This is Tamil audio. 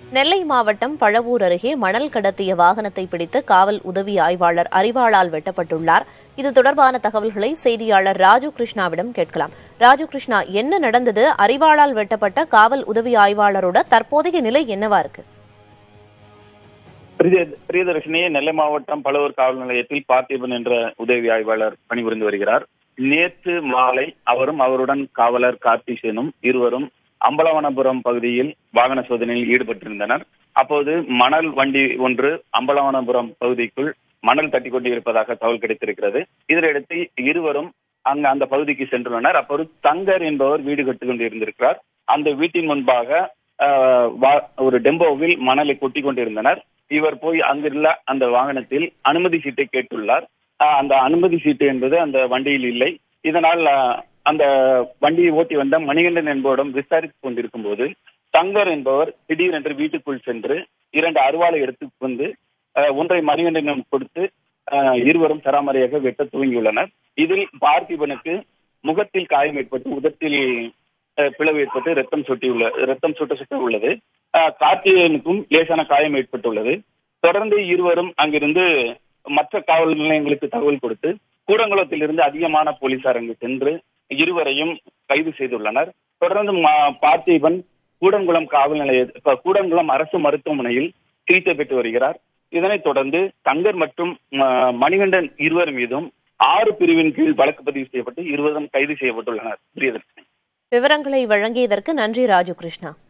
நெல்லை மாவட்டம் பழவூர் அருகே மணல் கடத்திய வாகனத்தை பிடித்து காவல் உதவி ஆய்வாளர் அறிவாளால் வெட்டப்பட்டுள்ளார் இது தொடர்பான தகவல்களை செய்தியாளர் ராஜு கிருஷ்ணாவிடம் கேட்கலாம் ராஜு கிருஷ்ணா என்ன நடந்தது அறிவாளால் வெட்டப்பட்ட காவல் உதவி ஆய்வாளரோட தற்போதைய நிலை என்னவா இருக்கு பிரிய- பிரியதர்ஷினி நெல்லை மாவட்டம் பழுவூர் காவல் நிலையத்தில் பார்த்திபன் என்ற உதவி ஆய்வாளர் பணிபுரிந்து வருகிறார் நேற்று மாலை அவரும் அவருடன் காவலர் கார்த்திசேனும் இருவரும் அம்பலவனபுரம் பகுதியில் வாகன சோதனையில் ஈடுபட்டிருந்தனர் அப்போது மணல் வண்டி ஒன்று அம்பலவனபுரம் பகுதிக்குள் மணல் தட்டி கொண்டு இருப்பதாக தகவல் கிடைத்திருக்கிறது இதனையடுத்து இருவரும் அங்கு அந்த பகுதிக்கு சென்றுள்ளனர் அப்போது தங்கர் என்பவர் வீடு கட்டிக் கொண்டிருந்திருக்கிறார் அந்த வீட்டின் முன்பாக ஆஹ், வா- ஒரு டெம்போவில் மணலை கொட்டி கொண்டிருந்தனர் இவர் போய் அங்குள்ள அந்த வாகனத்தில் அனுமதி சீட்டை கேட்டுள்ளார் ஆஹ், அந்த அனுமதி சீட்டு என்பது அந்த வண்டியில் இல்லை இதனால் ஆஹ், அந்த வண்டியை ஓட்டி வந்த மணிகண்டன் என்பவரிடம் விசாரித்துக் கொண்டிருக்கும் போது தங்கர் என்பவர் திடீரென்று வீட்டுக்குள் சென்று இரண்டு அருவாளை எடுத்து வந்து ஆஹ், ஒன்றை மணிகண்டனிடம் கொடுத்து ஆஹ், இருவரும் சராமரியாக வெட்ட துவங்கியுள்ளனர் இதில் பார்த்திபனுக்கு முகத்தில் காயம் ஏற்பட்டு உதட்டில் ஆஹ், பிளவு ஏற்பட்டு ரத்தம் சொட்டியுள்ள ரத்தம் சுட்ட சுட்ட உள்ளது ஆஹ், கார்த்திகேயனுக்கும் லேசான காயம் ஏற்பட்டுள்ளது தொடர்ந்து இருவரும் அங்கிருந்து மற்ற காவல் நிலையங்களுக்கு தகவல் கொடுத்து கூடங்குளத்திலிருந்து அதிகமான போலீசார் அங்கு சென்று இருவரையும் கைது செய்துள்ளனர் தொடர்ந்து ம- பார்த்திபன் கூடங்குளம் காவல் நிலைய இப்ப கூடங்குளம் அரசு மருத்துவமனையில் சிகிச்சை பெற்று வருகிறார் இதனைத் தொடர்ந்து தங்கர் மற்றும் ம- மணிகண்டன் இருவர் மீதும் ஆறு பிரிவின் கீழ் வழக்கு பதிவு செய்யப்பட்டு இருவரும் கைது செய்யப்பட்டுள்ளனர் பிரியதர்ஷினி விவரங்களை வழங்கியதற்கு நன்றி ராஜு கிருஷ்ணா